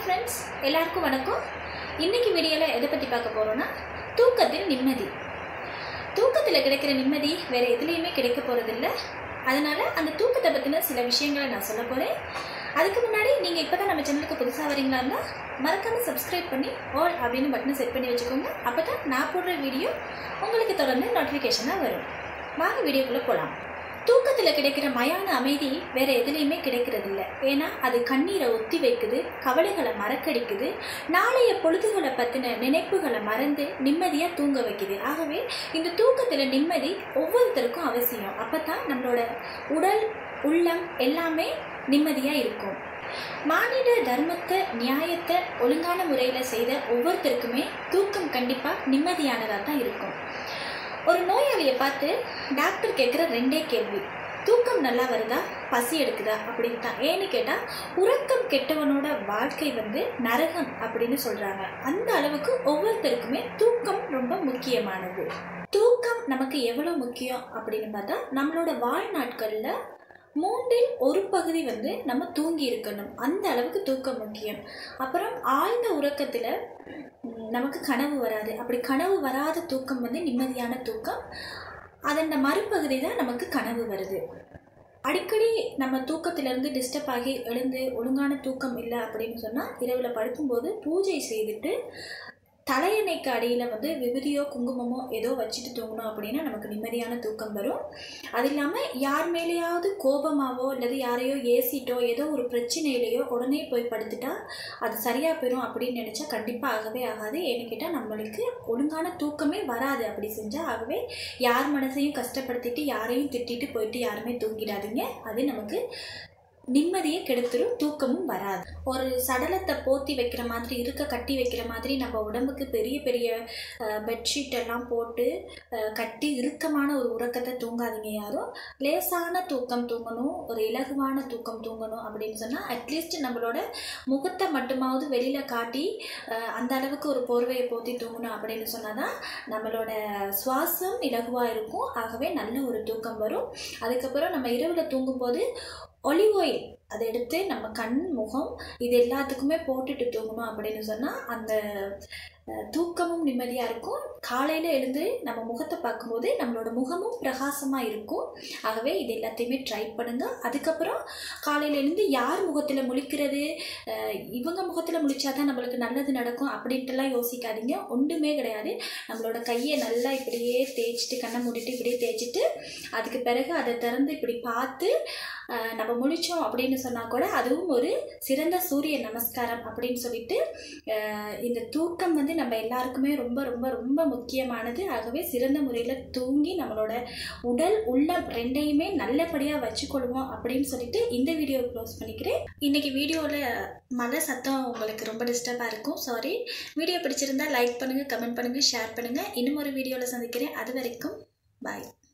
friends எல்லாருக்கும் வணக்கம் இன்னைக்கு வீடியோவில் எதை பற்றி பார்க்க போகிறோன்னா தூக்கத்தில் நிம்மதி தூக்கத்தில் கிடைக்கிற நிம்மதி வேறு எதுலேயுமே கிடைக்க போகிறதில்ல அதனால் அந்த தூக்கத்தை பற்றின சில விஷயங்களை நான் சொல்ல போகிறேன் அதுக்கு முன்னாடி நீங்கள் இப்போ தான் நம்ம சேனலுக்கு புதுசாக வரீங்களா இருந்தால் மறக்காமல் சப்ஸ்கிரைப் பண்ணி ஆல் அப்படின்னு பட்டனை செட் பண்ணி வச்சுக்கோங்க அப்போ தான் நான் போடுற வீடியோ உங்களுக்கு தொடர்ந்து நோட்டிஃபிகேஷனாக வரும் வாங்க வீடியோக்குள்ளே போகலாம் தூக்கத்தில் கிடைக்கிற மயான அமைதி வேற எதுலேயுமே கிடைக்கிறதில்ல ஏன்னா அது கண்ணீரை ஒத்தி வைக்குது கவலைகளை மறக்கடிக்குது நாளைய பொழுதுகளை பற்றின நினைப்புகளை மறந்து நிம்மதியாக தூங்க வைக்குது ஆகவே இந்த தூக்கத்தில் நிம்மதி ஒவ்வொருத்தருக்கும் அவசியம் அப்போ தான் நம்மளோட உடல் உள்ளம் எல்லாமே நிம்மதியாக இருக்கும் மானிட தர்மத்தை நியாயத்தை ஒழுங்கான முறையில் செய்த ஒவ்வொருத்தருக்குமே தூக்கம் கண்டிப்பாக நிம்மதியானதாக தான் இருக்கும் ஒரு நோயாளியை பார்த்து டாக்டர் கேட்குற ரெண்டே கேள்வி தூக்கம் நல்லா வருதா பசி எடுக்குதா அப்படின்னு தான் ஏன்னு கேட்டால் உறக்கம் கெட்டவனோட வாழ்க்கை வந்து நரகம் அப்படின்னு சொல்கிறாங்க அந்த அளவுக்கு ஒவ்வொருத்தருக்குமே தூக்கம் ரொம்ப முக்கியமானது தூக்கம் நமக்கு எவ்வளோ முக்கியம் அப்படின்னு பார்த்தா நம்மளோட வாழ்நாட்களில் மூன்றில் ஒரு பகுதி வந்து நம்ம தூங்கி இருக்கணும் அந்த அளவுக்கு தூக்கம் முக்கியம் அப்புறம் ஆழ்ந்த உறக்கத்தில் ம், நமக்கு கனவு வராது அப்படி கனவு வராத தூக்கம் வந்து நிம்மதியான தூக்கம் அதன் மறுபகுதி தான் நமக்கு கனவு வருது அடிக்கடி நம்ம தூக்கத்திலேருந்து டிஸ்டர்ப் ஆகி எழுந்து ஒழுங்கான தூக்கம் இல்லை அப்படின்னு சொன்னால் இரவில் படுக்கும்போது பூஜை செய்துட்டு தலையணைக்கு அடியில் வந்து விபூதியோ குங்குமமோ ஏதோ வச்சுட்டு தூங்கணும் அப்படின்னா நமக்கு நிம்மதியான தூக்கம் வரும் அது இல்லாமல் யார் மேலேயாவது கோபமாவோ அல்லது யாரையோ ஏசிட்டோ ஏதோ ஒரு பிரச்சனையிலையோ உடனே போய் படுத்துட்டா அது சரியாக போயிடும் அப்படின்னு நினச்சா கண்டிப்பாக ஆகவே ஆகாது ஏன்னு கேட்டால் நம்மளுக்கு ஒழுங்கான தூக்கமே வராது அப்படி செஞ்சால் ஆகவே யார் மனசையும் கஷ்டப்படுத்திட்டு யாரையும் திட்டிட்டு போயிட்டு யாருமே தூங்கிடாதீங்க அது நமக்கு நிம்மதியை கெடுத்துரும் தூக்கமும் வராது ஒரு சடலத்தை போத்தி வைக்கிற மாதிரி இருக்க கட்டி வைக்கிற மாதிரி நம்ம உடம்புக்கு பெரிய பெரிய பெட்ஷீட் எல்லாம் போட்டு அஹ், கட்டி இறுக்கமான ஒரு உறக்கத்தை தூங்காதீங்க யாரும் லேசான தூக்கம் தூங்கணும் ஒரு இலகுவான தூக்கம் தூங்கணும் அப்படின்னு சொன்னால் அட்லீஸ்ட் நம்மளோட முகத்தை மட்டுமாவது வெளியில் காட்டி அஹ், அந்த அளவுக்கு ஒரு போர்வையை போத்தி தூங்கணும் அப்படின்னு சொன்னால் தான் நம்மளோட சுவாசம் இலகுவாக இருக்கும் ஆகவே நல்ல ஒரு தூக்கம் வரும் அதுக்கப்புறம் நம்ம இரவில் தூங்கும்போது ஒலிவ் ஆயில் அதை எடுத்து நம்ம கண் முகம் இது எல்லாத்துக்குமே போட்டுட்டு தூங்கணும் அப்படின்னு சொன்னால் அந்த அஹ், தூக்கமும் நிம்மதியாக இருக்கும் காலையில் எழுந்து நம்ம முகத்தை பார்க்கும்போது நம்மளோட முகமும் பிரகாசமாக இருக்கும் ஆகவே இது எல்லாத்தையுமே ட்ரை பண்ணுங்கள் அதுக்கப்புறம் காலையில் எழுந்து யார் முகத்தில் முழிக்கிறது அஹ், இவங்க முகத்தில் முழிச்சாதான் நம்மளுக்கு நல்லது நடக்கும் அப்படின்ட்டுலாம் யோசிக்காதீங்க ஒன்றுமே கிடையாது நம்மளோட கையை நல்லா இப்படியே தேய்ச்சிட்டு கண்ணை மூடிட்டு இப்படியே தேய்ச்சிட்டு அதுக்கு பிறகு அதை திறந்து இப்படி பார்த்து அஹ், நம்ம முழிச்சோம் அப்படின்னு சொன்னால் கூட அதுவும் ஒரு சிறந்த சூரிய நமஸ்காரம் அப்படின்னு சொல்லிட்டு அஹ், இந்த தூக்கம் வந்து நம்ம எல்லாருக்குமே ரொம்ப ரொம்ப ரொம்ப முக்கியமானது ஆகவே சிறந்த முறையில் தூங்கி நம்மளோட உடல் உள்ளம் ரெண்டையுமே நல்லபடியாக வச்சுக்கொள்வோம் அப்படின்னு சொல்லிட்டு இந்த வீடியோ க்ளோஸ் பண்ணிக்கிறேன் இன்னைக்கு வீடியோவில் மழை சத்தம் உங்களுக்கு ரொம்ப டிஸ்டர்பாக இருக்கும் சாரி வீடியோ பிடிச்சிருந்தா லைக் பண்ணுங்கள் கமெண்ட் பண்ணுங்கள் ஷேர் பண்ணுங்கள் இன்னும் ஒரு வீடியோவில் சந்திக்கிறேன் அது வரைக்கும் பாய்